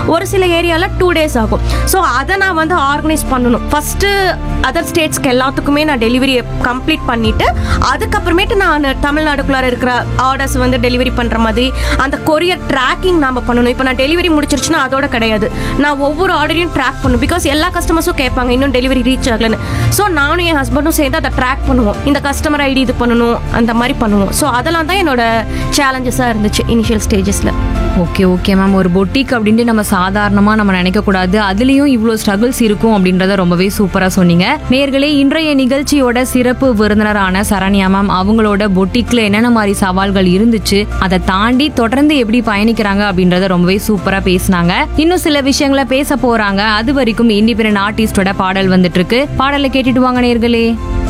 ஒரு சில ஏரியாவில் டூ டேஸ் ஆகும் ஸோ அதை நான் வந்து ஆர்கனைஸ் பண்ணணும் ஃபஸ்ட்டு அதர் ஸ்டேட்ஸ்க்கு எல்லாத்துக்குமே நான் டெலிவரியை கம்ப்ளீட் பண்ணிவிட்டு அதுக்கப்புறமேட்டு நான் தமிழ்நாடுக்குள்ளார இருக்கிற ஆர்டர்ஸ் வந்து டெலிவரி பண்ணுற மாதிரி அந்த கொரியர் ட்ராக்கிங் நாம் பண்ணணும் இப்போ நான் டெலிவரி முடிச்சிருச்சுன்னா அதோட கிடையாது நான் ஒவ்வொரு ஆர்டரையும் ட்ராக் பண்ணணும் பிகாஸ் எல்லா கஸ்டமர்ஸும் கேட்பாங்க இன்னும் டெலிவரி ரீச் ஆகலன்னு ஸோ நானும் என் ஹஸ்பண்டும் சேர்ந்து அதை ட்ராக் பண்ணுவோம் இந்த கஸ்டமர் ஐடி இது பண்ணணும் அந்த மாதிரி பண்ணுவோம் ஸோ அதெல்லாம் தான் என்னோட சேலஞ்சஸாக இருந்துச்சு இனிஷியல் ஸ்டேஜஸில் ஓகே ஓகே மேம் ஒரு பொட்டிக் அப்படின்ட்டு நம்ம சாதாரணமாக நம்ம நினைக்கக்கூடாது அதுலேயும் இவ்வளோ ஸ்ட்ரகிள்ஸ் இருக்கும் அப்படின்றத ரொம்பவே சூப்பராக சொன்னீங்க நேர்களே இன்றைய நிகழ்ச்சியோட சிறப்பு விருந்தினரான சரண்யா மேம் அவங்களோட பொட்டிக்கில் என்னென்ன மாதிரி சவால்கள் இருந்துச்சு அதை தாண்டி தொடர்ந்து எப்படி பயணிக்கிறாங்க அப்படின்றத ரொம்பவே சூப்பராக பேசினாங்க இன்னும் சில விஷயங்களை பேச போறாங்க அது வரைக்கும் இண்டிபெண்டன்ட் ஆர்டிஸ்டோட பாடல் வந்துட்டு இருக்கு பாடலை கேட்டுட்டு வாங்க நேர்களே